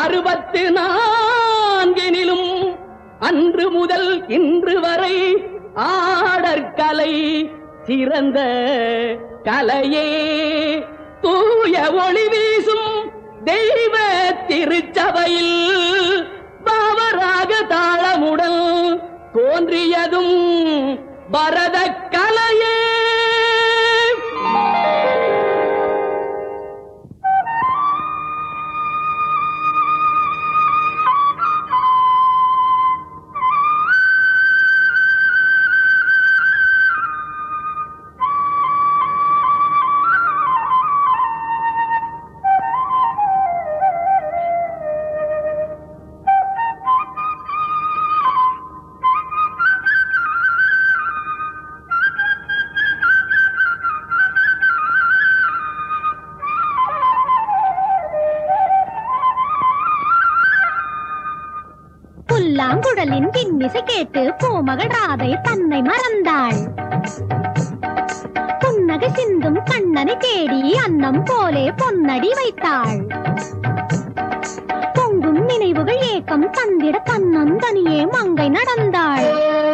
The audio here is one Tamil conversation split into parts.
அறுபத்து நான்கினிலும் அன்று முதல் இன்று வரை ஆடற்கலை சிறந்த கலையே தூய ஒளி வீசும் தெய்வ திருச்சபையில் பாவராக தாளமுடன் தோன்றியதும் பரத கலையே புல்லாங்குழலின் பின்னிசை கேட்டு பூமகள் ராதை தன்னை மறந்தாள் புன்னகை சிந்தும் கண்ணனை தேடி அன்னம் போலே பொன்னடி வைத்தாள் பொங்கும் நினைவுகள் ஏக்கம் தந்திட தன்னந்தனியே மங்கை நடந்தாள்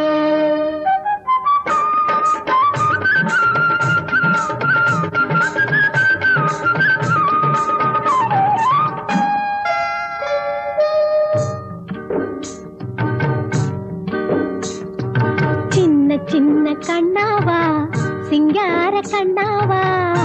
சின்ன சின்ன கண்ணாவா சிங்கார கண்ணாவா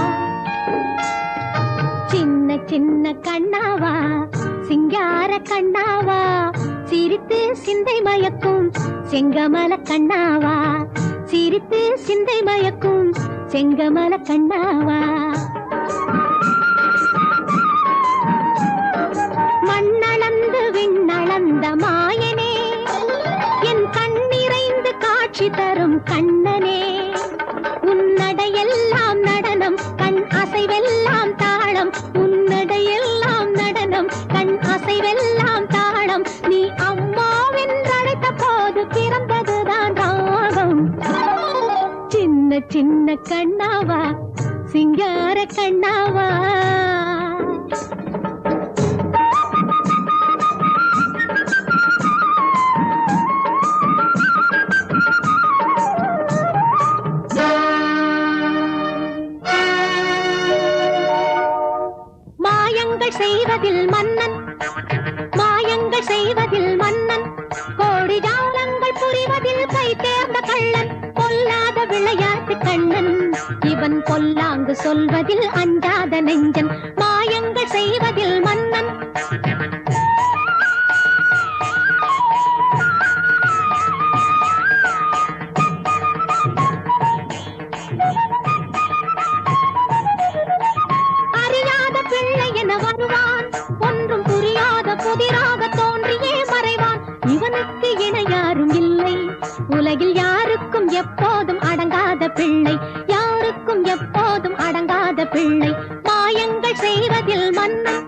சின்ன சின்ன கண்ணாவா சிங்கார கண்ணாவா சிரித்து சிந்தை மயக்கும் செங்கமல கண்ணாவா சிரித்து சிந்தை மயக்கும் செங்கமல கண்ணாவா மண்ணளந்து விண்ணளந்த மாயனே என் கண்ணிறைந்து காட்சி தரும் கண்ணனே உன்னடையெல்லாம் நடனம் கண் அசைவெல்லாம் தாளம் உன்னடையெல்லாம் நடனம் கண் அசைவெல்லாம் தாளம் நீ அம்மாவென்றழைத்த போது பிறந்ததுதான் ராகம் சின்ன சின்ன கண்ணாவா சிங்கார கண்ணாவா மாயங்கள் செய்வதில் மன்னன் மாயங்கள் செய்வதில் மன்னன் கோடி ஜாலங்கள் புரிவதில் கை தேர்ந்த கள்ளன் பொல்லாத விளையாட்டு கண்ணன் இவன் பொல்லாங்கு சொல்வதில் அஞ்சாத நெஞ்சன் மாயங்கள் செய்வதில் மன்னன் அறியாத பிள்ளை என வருவான் ஒன்றும் புரியாத புதிராக தோன்றியே மறைவான் இவனுக்கு இணை யாரும் இல்லை உலகில் யாருக்கும் எப்போதும் அடங்காத பிள்ளை யாருக்கும் எப்போதும் அடங்காத பிள்ளை மாயங்கள் செய்வதில் மன்னன்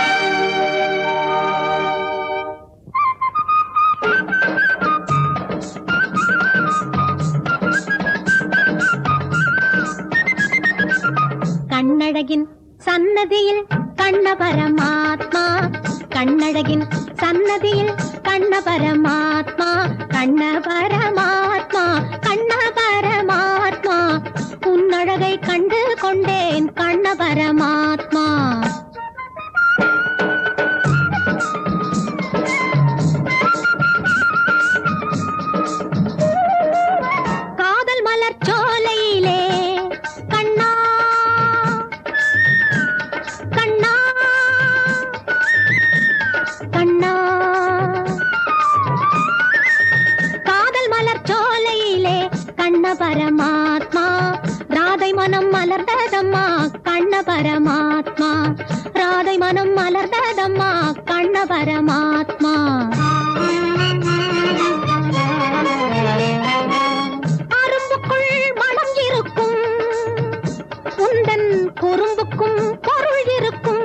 கண்ணழகின் சன்னதியில் கண்ண பரமாத்மா கண்ணழகின் சன்னதியில் கண்ண பரமாத்மா கண்ண பரமாத்மா கண்ண பரமாத்மா உன்னழகை கண்டு கொண்டேன் கண்ண பரமாத்மா காதல் மலர் சோலையிலே கண்ணா கண்ணா கண்ணா காதல் மலர் சோலையிலே கண்ண பரமாத்மா ராதை மனம் மலர்ந்ததம்மா கண்ண பரமாத்மா ராதை மனம் மலர்ந்ததம்மா கண்ண பரமாத்மா அரும்புக்குள் மனம் இருக்கும் உந்தன் குறும்புக்கும் பொருள் இருக்கும்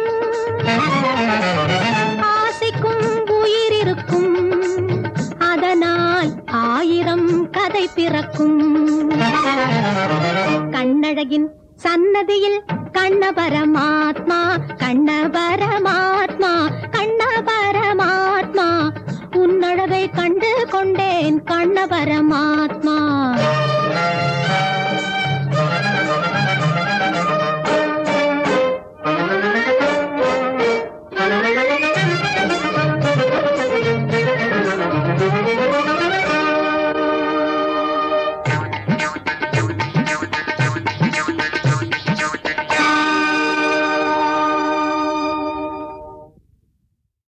ஆசைக்கும் உயிர் இருக்கும் அதனால் ஆயிரம் கதை பிறக்கும் கண்ணழகின் சன்னதியில் கண்ண பரமாத்மா கண்ண பரமாத்மா கண்ண பரமாத்மா உன்னழகை கண்டு கொண்டேன் கண்ண பரமாத்மா